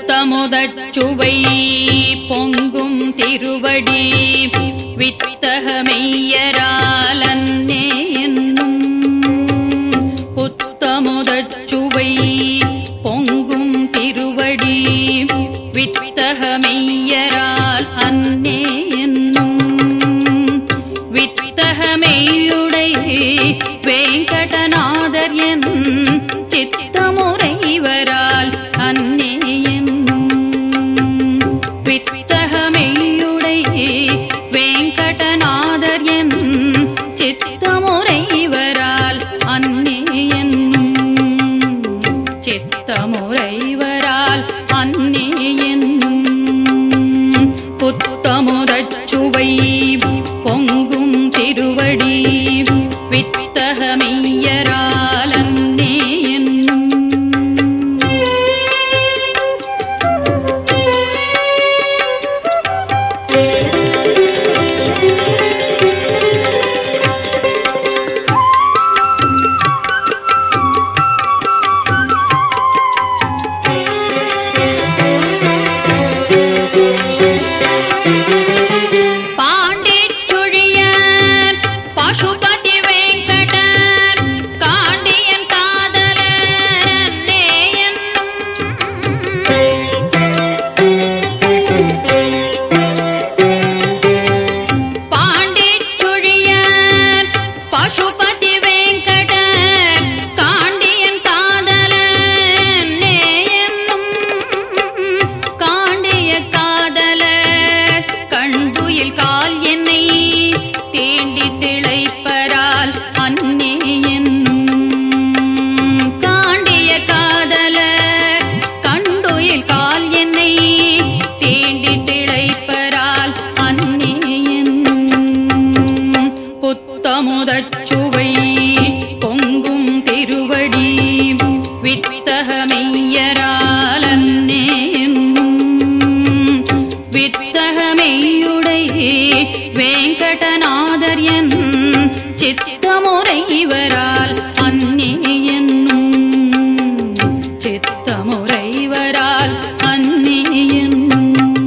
புத்தமுதச் சுவை பொங்கும் திருவடி வித்தகமெய்யரால் அன்னே என்னும் புத்தமுதச் சுவை பொங்கும் திருவடி வித்தகமெய்யரால் அன்னே என்னும் வித்தகமெய்யுடை வேங்கடநாதர் என் சித்தமுறைவரால் அன்னே என்னும் வித்தகமெய்யுடை வேங்கடநாதர் என் சித்தமுறைவரால் அன்னே என்னும் சித்தமுறைவரால் அன்னே என்னும் புத்தமுதச் சுவை பொங்கும் திருவடி வித்தகமெய்யரால் அன்னே என்னும் பாண்டிச்சுழிய பசுபதி வெங்கடர் காண்டியன் காதலர் என்னும் பாண்டிச்சுழிய பசுபதி வெங்கடர் காண்டியன் காதலர் என்னும் காண்டிய காதலர் கண்டுயில் கால் என்னை தேண்டி திளைப்பரால் அன்னே என்னும் காண்டிய காதலர் கண்டுயில் கால் என்னை தேண்டி திளைப்பரால் அன்னே என்னும் புத்தமுதச் சுவை பொங்கும் திருவடி வித்தகமெய்யரால் அன்னே என்னும் வித்தகமெய்யுடை வேங்கடநாதர் என் சித்தமுறைவரால் அன்னே என்னும் சித்தமுறைவரால் அன்னே என்னும்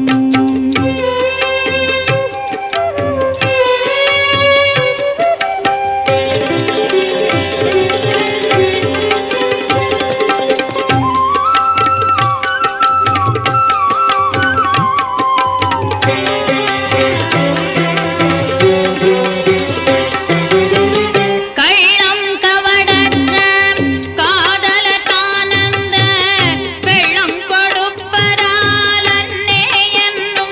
கள்ளம் கவடற்ற காதலர் கானந்த வெள்ளம் கொடுப்பரால் அன்னே என்னும்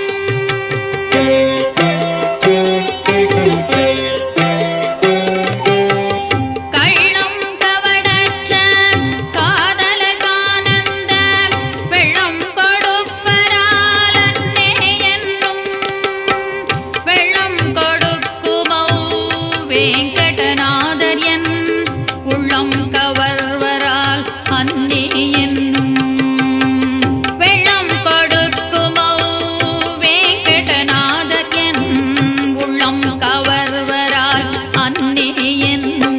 கள்ளம் கவடற்ற காதலர் கானந்த வெள்ளம் கொடுப்பரால் அன்னே என்னும் வெள்ளம் கொடுக்குமோ வேங்கடநாதர் என் உள்ளம் கவர்வரால் அன்னே என்னும் வெள்ளம் கொடுக்குமோ வேங்கடநாதர் என் உள்ளம் கவர்வரால் அன்னே என்னும்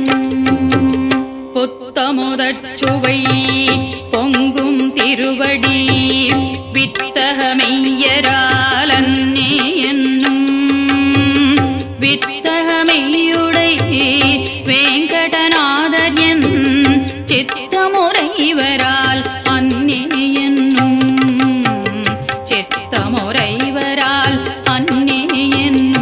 புத்தமுதச் சுவை பொங்கும் திருவடி வித்தகமெய்யரால் அன்னே என்னும் வித்தகமெய்யுடை வேங்கடநாதர் என் சித்தமுறைவரால் அன்னே என்னும் சித்தமுறைவரால் அன்னே என்னும்